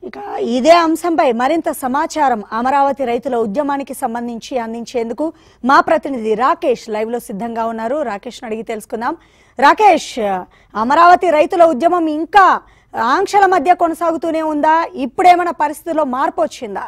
ఇక ఇదే అంశంపై మరింత సమాచారం అమరావతి రైతుల ఉద్యమానికి సంబంధించి అందించేందుకు మా ప్రతినిధి రాకేష్ లైవ్ లో సిద్ధంగా ఉన్నారు రాకేష్ అడిగి తెలుసుకుందాం రాకేష్ అమరావతి రైతుల ఉద్యమం ఇంకా ఆంక్షల మధ్య కొనసాగుతూనే ఉందా ఇప్పుడేమైనా పరిస్థితుల్లో మార్పు వచ్చిందా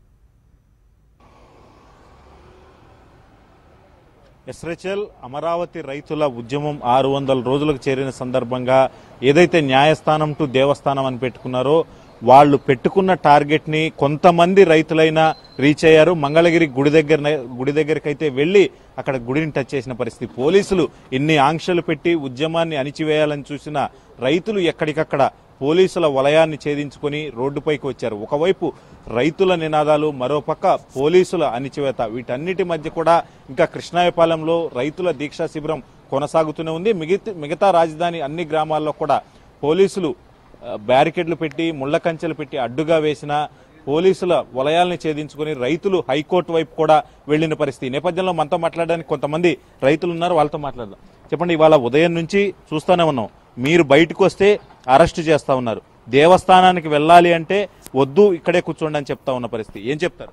ఎస్రెచల్ అమరావతి రైతుల ఉద్యమం ఆరు వందల రోజులకు చేరిన సందర్భంగా ఏదైతే న్యాయస్థానం టు దేవస్థానం అని పెట్టుకున్నారో వాళ్ళు పెట్టుకున్న టార్గెట్ ని కొంతమంది రైతులైనా రీచ్ అయ్యారు మంగళగిరి గుడి దగ్గర గుడి దగ్గరికి అయితే వెళ్లి అక్కడ గుడిని టచ్ చేసిన పరిస్థితి పోలీసులు ఇన్ని ఆంక్షలు పెట్టి ఉద్యమాన్ని అణిచివేయాలని చూసిన రైతులు ఎక్కడికక్కడ పోలీసుల వలయాన్ని ఛేదించుకొని రోడ్డుపైకి వచ్చారు ఒకవైపు రైతుల నినాదాలు మరోపక్క పోలీసుల అణిచివేత వీటన్నిటి మధ్య కూడా ఇంకా కృష్ణాయపాలెంలో రైతుల దీక్షా శిబిరం కొనసాగుతూనే ఉంది మిగతా మిగతా రాజధాని అన్ని గ్రామాల్లో కూడా పోలీసులు ఆ, బ్యారికేడ్లు పెట్టి ముళ్ల కంచెలు పెట్టి అడ్డుగా వేసిన పోలీసుల వలయాల్ని ఛేదించుకొని రైతులు హైకోర్టు వైపు కూడా వెళ్లిన పరిస్థితి ఈ నేపథ్యంలో మనతో మాట్లాడడానికి కొంతమంది రైతులు ఉన్నారు వాళ్ళతో మాట్లాడదాం చెప్పండి ఇవాళ ఉదయం నుంచి చూస్తూనే ఉన్నాం మీరు బయటకు వస్తే అరెస్ట్ చేస్తా ఉన్నారు దేవస్థానానికి వెళ్ళాలి అంటే వద్దు ఇక్కడే కూర్చోండి అని చెప్తా ఉన్న పరిస్థితి ఏం చెప్తారు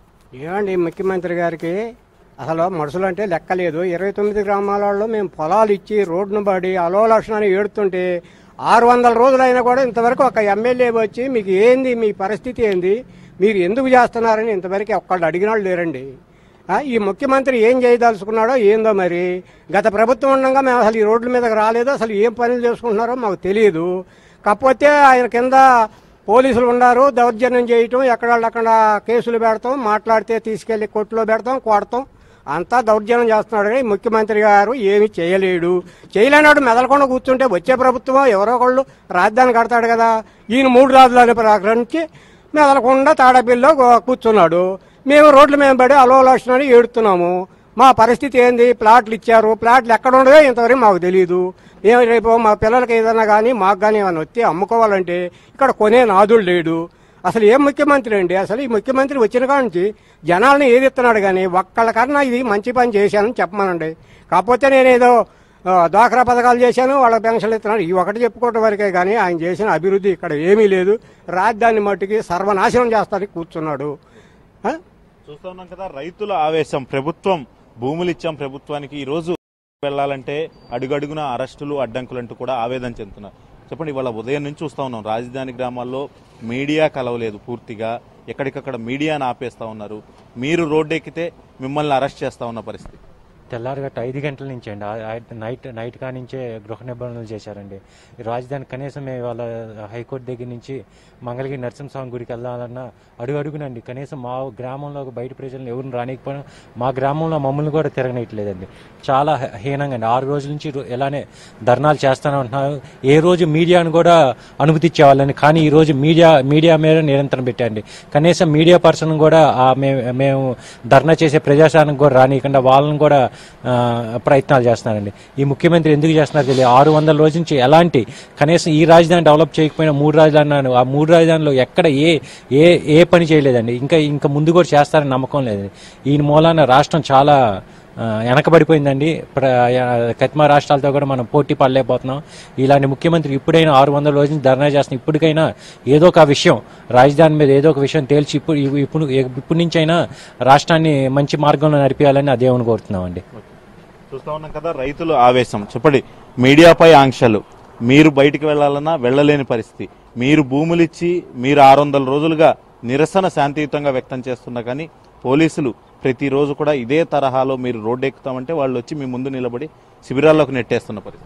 ఏమండి ముఖ్యమంత్రి గారికి అసలు మనుషులు అంటే లెక్క లేదు ఇరవై తొమ్మిది గ్రామాలలో మేము పొలాలు ఇచ్చి రోడ్డును పడి అలో లక్షణాన్ని ఏడుతుంటే ఆరు వందల రోజులైనా కూడా ఇంతవరకు ఒక ఎమ్మెల్యే వచ్చి మీకు ఏంది మీ పరిస్థితి ఏంది మీరు ఎందుకు చేస్తున్నారని ఇంతవరకు ఒక్కళ్ళు అడిగిన వాళ్ళు లేరండి ఆ, ఈ ముఖ్యమంత్రి ఏం చేయదలుచుకున్నాడో ఏందో మరి గత ప్రభుత్వం ఉండగా మేము అసలు ఈ రోడ్ల మీదకి రాలేదు అసలు ఏం పనులు చేసుకుంటున్నారో మాకు తెలియదు కాకపోతే ఆయన కింద పోలీసులు ఉన్నారు దౌర్జన్యం చేయటం ఎక్కడక్కడ కేసులు పెడతాం మాట్లాడితే తీసుకెళ్లి కోర్టులో పెడతాం కొడతాం అంతా దౌర్జన్యం చేస్తున్నాడు కానీ ముఖ్యమంత్రి గారు ఏమీ చేయలేడు చేయలేనాడు మెదలకుండా కూర్చుంటే వచ్చే ప్రభుత్వం ఎవరో ఒకళ్ళు రాజధాని కడతాడు కదా ఈయన మూడు రాజధాని ప్రకటించి మెదలకుండా తాడపిల్లో కూర్చున్నాడు మేము రోడ్ల మీద పడి అలోలాషనని ఏడుతున్నాము మా పరిస్థితి ఏంది ప్లాట్లు ఇచ్చారు ప్లాట్లు ఎక్కడ ఉండదో ఇంతవరకు మాకు తెలియదు మేము రేపు మా పిల్లలకి ఏదైనా కానీ మాకు కానీ ఏమైనా వచ్చి అమ్ముకోవాలంటే ఇక్కడ కొనే నాదుడు లేడు అసలు ఏం ముఖ్యమంత్రి అండి అసలు ఈ ముఖ్యమంత్రి వచ్చిన కాడ నుంచి జనాల్ని ఏది ఇస్తున్నాడు కానీ ఒక్కళ్ళకన్నా ఇది మంచి పని చేశానని చెప్పమనండి కాకపోతే నేనేదో ఆ, డ్వాక్రా పథకాలు చేశాను వాళ్ళకి పెన్షన్లు ఇస్తున్నాను ఈ ఒకటి చెప్పుకోవటం వరకే కానీ ఆయన చేసిన అభివృద్ధి ఇక్కడ ఏమీ లేదు రాజధాని మట్టుకి సర్వనాశనం చేస్తానికి కూర్చున్నాడు ఆ? చూస్తా ఉన్నాం కదా రైతుల ఆవేశం ప్రభుత్వం భూములు ఇచ్చాం ప్రభుత్వానికి ఈ రోజు వెళ్లాలంటే అడుగడుగున అరెస్టులు అడ్డంకులంటూ కూడా ఆవేదన చెందుతున్నారు చెప్పండి ఇవాళ ఉదయం నుంచి చూస్తా ఉన్నాం రాజధాని గ్రామాల్లో మీడియా కలవలేదు పూర్తిగా ఎక్కడికక్కడ మీడియాను ఆపేస్తా ఉన్నారు మీరు రోడ్డు ఎక్కితే మిమ్మల్ని అరెస్ట్ చేస్తా ఉన్న పరిస్థితి తెల్లారగట్ట ఐదు గంటల నుంచి అండి ఆ- ఆ- నైట్ నైట్ కానించే గృహ నిబంధనలు చేశారండి ఈ రాజధాని కనీసం మేము ఇవాళ హైకోర్టు దగ్గర నుంచి మంగళగిరి నరసింహస్వామి గుడికి వెళ్ళాలన్నా అడుగు అడుగునండి కనీసం మా గ్రామంలో బయట ప్రజలను ఎవరిని రానికపోయినా మా గ్రామంలో మమ్మల్ని కూడా తిరగనీయట్లేదండి చాలా హ- హీనంగా అండి ఆరు రోజుల నుంచి రో- ఇలానే ధర్నాలు చేస్తానే ఉంటున్నారు ఏ రోజు మీడియాను కూడా అనుమతి ఇచ్చేవాళ్ళని కానీ ఈ రోజు మీడియా మీడియా మీద నిరంతరం పెట్టండి కనీసం మీడియా పర్సన్ కూడా ఆ మే- మేము ధర్నా చేసే ప్రజాశానికి కూడా రానియకుండా వాళ్ళని కూడా ఆ, ప్రయత్నాలు చేస్తున్నారండి ఈ ముఖ్యమంత్రి ఎందుకు చేస్తున్నారు తెలియదు ఆరు వందల రోజుల నుంచి ఎలాంటి కనీసం ఈ రాజధాని డెవలప్ చేయకపోయినా మూడు రాజధానులు ఆ మూడు రాజధానిలో ఎక్కడ ఏ ఏ ఏ పని చేయలేదండి ఇంకా ఇంకా ముందు కూడా చేస్తారని నమ్మకం లేదు ఈయన మూలాన రాష్ట్రం చాలా ఆ, వెనకబడిపోయిందండి ప్ర ఆ, కత్మా రాష్ట్రాలతో కూడా మనం పోటీ పడలేకపోతున్నాం ఇలాంటి ముఖ్యమంత్రి ఇప్పుడైనా ఆరు వందల రోజులు ధర్నా చేస్తున్నాం ఇప్పటికైనా ఏదో ఒక విషయం రాజధాని మీద ఏదో ఒక విషయం తేల్చి ఇప్పుడు ఇప్పుడు ఇప్పటి నుంచైనా రాష్ట్రాన్ని మంచి మార్గంలో నడిపించాలని ఆ దేవుని కోరుతున్నామండి చూస్తా ఉన్నాం కదా రైతులు ఆవేశం చెప్పండి మీడియాపై ఆంక్షలు మీరు బయటికి వెళ్లాలన్నా వెళ్ళలేని పరిస్థితి మీరు భూములు ఇచ్చి మీరు ఆరు వందల రోజులుగా నిరసన శాంతియుతంగా వ్యక్తం చేస్తున్నా కానీ పోలీసులు ప్రతిరోజు కూడా ఇదే తరహాలో మీరు రోడ్డు ఎక్కుతామంటే వాళ్ళు వచ్చి మీ ముందు నిలబడి శిబిరాల్లోకి నెట్టేస్తున్న పరిస్థితి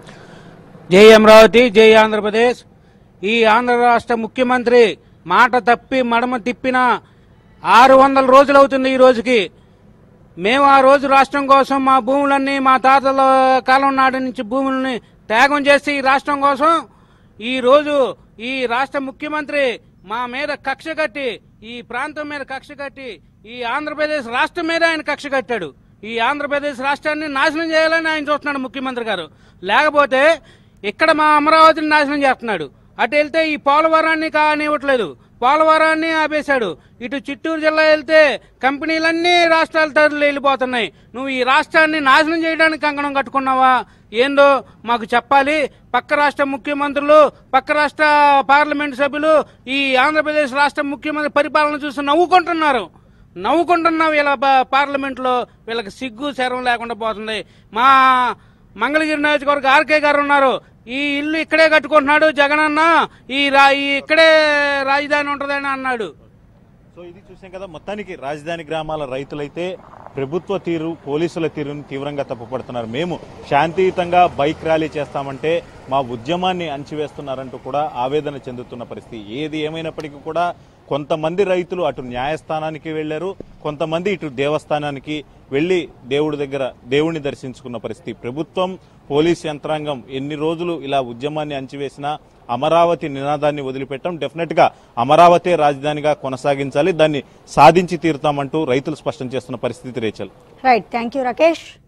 జై అమరావతి జై ఆంధ్రప్రదేశ్ ఈ ఆంధ్ర రాష్ట్ర ముఖ్యమంత్రి మాట తప్పి మడమ తిప్పిన ఆరు వందల రోజులు అవుతుంది ఈ రోజుకి మేము ఆ రోజు రాష్ట్రం కోసం మా భూములన్నీ మా తాతల కాలం నాటి నుంచి భూములని త్యాగం చేసి ఈ రాష్ట్రం కోసం ఈ రోజు ఈ రాష్ట్ర ముఖ్యమంత్రి మా మీద కక్ష కట్టి ఈ ప్రాంతం మీద కక్ష కట్టి ఈ ఆంధ్రప్రదేశ్ రాష్ట్రం మీద ఆయన కక్ష కట్టాడు ఈ ఆంధ్రప్రదేశ్ రాష్ట్రాన్ని నాశనం చేయాలని ఆయన చూస్తున్నాడు ముఖ్యమంత్రి గారు లేకపోతే ఇక్కడ మా అమరావతిని నాశనం చేస్తున్నాడు అటు వెళ్తే ఈ పోలవరాన్ని కానివ్వట్లేదు పోలవరాన్ని ఆపేశాడు ఇటు చిత్తూరు జిల్లా వెళ్తే కంపెనీలన్నీ రాష్ట్రాల తరలి వెళ్ళిపోతున్నాయి నువ్వు ఈ రాష్ట్రాన్ని నాశనం చేయడానికి కంకణం కట్టుకున్నావా ఏందో మాకు చెప్పాలి పక్క రాష్ట్ర ముఖ్యమంత్రులు పక్క రాష్ట్ర పార్లమెంట్ సభ్యులు ఈ ఆంధ్రప్రదేశ్ రాష్ట్ర ముఖ్యమంత్రి పరిపాలన చూసి నవ్వుకుంటున్నారు నవ్వుకుంటున్నాం వీళ్ళ ప- పార్లమెంట్లో వీళ్ళకి సిగ్గు శరం లేకుండా పోతుంది మా మంగళగిరి నియోజకవర్గ ఆర్కే గారు ఉన్నారు ఈ ఇల్లు ఇక్కడే కట్టుకుంటున్నాడు జగనన్న ఈ రా ఈ ఇక్కడే రాజధాని ఉంటుందని అన్నాడు సో ఇది చూసాం కదా మొత్తానికి రాజధాని గ్రామాల రైతులైతే ప్రభుత్వ తీరు పోలీసుల తీరును తీవ్రంగా తప్పుపడుతున్నారు మేము శాంతియుతంగా బైక్ ర్యాలీ చేస్తామంటే మా ఉద్యమాన్ని అణచివేస్తున్నారంటూ కూడా ఆవేదన చెందుతున్న పరిస్థితి ఏది ఏమైనప్పటికీ కూడా కొంతమంది రైతులు అటు న్యాయస్థానానికి వెళ్లారు కొంతమంది ఇటు దేవస్థానానికి వెళ్లి దేవుడి దగ్గర దేవుణ్ణి దర్శించుకున్న పరిస్థితి ప్రభుత్వం పోలీస్ యంత్రాంగం ఎన్ని రోజులు ఇలా ఉద్యమాన్ని అంచివేసినా అమరావతి నినాదాన్ని వదిలిపెట్టం డెఫినెట్ గా అమరావతి రాజధానిగా కొనసాగించాలి దాన్ని సాధించి తీరుతామంటూ రైతులు స్పష్టం చేస్తున్న పరిస్థితి Rachel right thank you Rakesh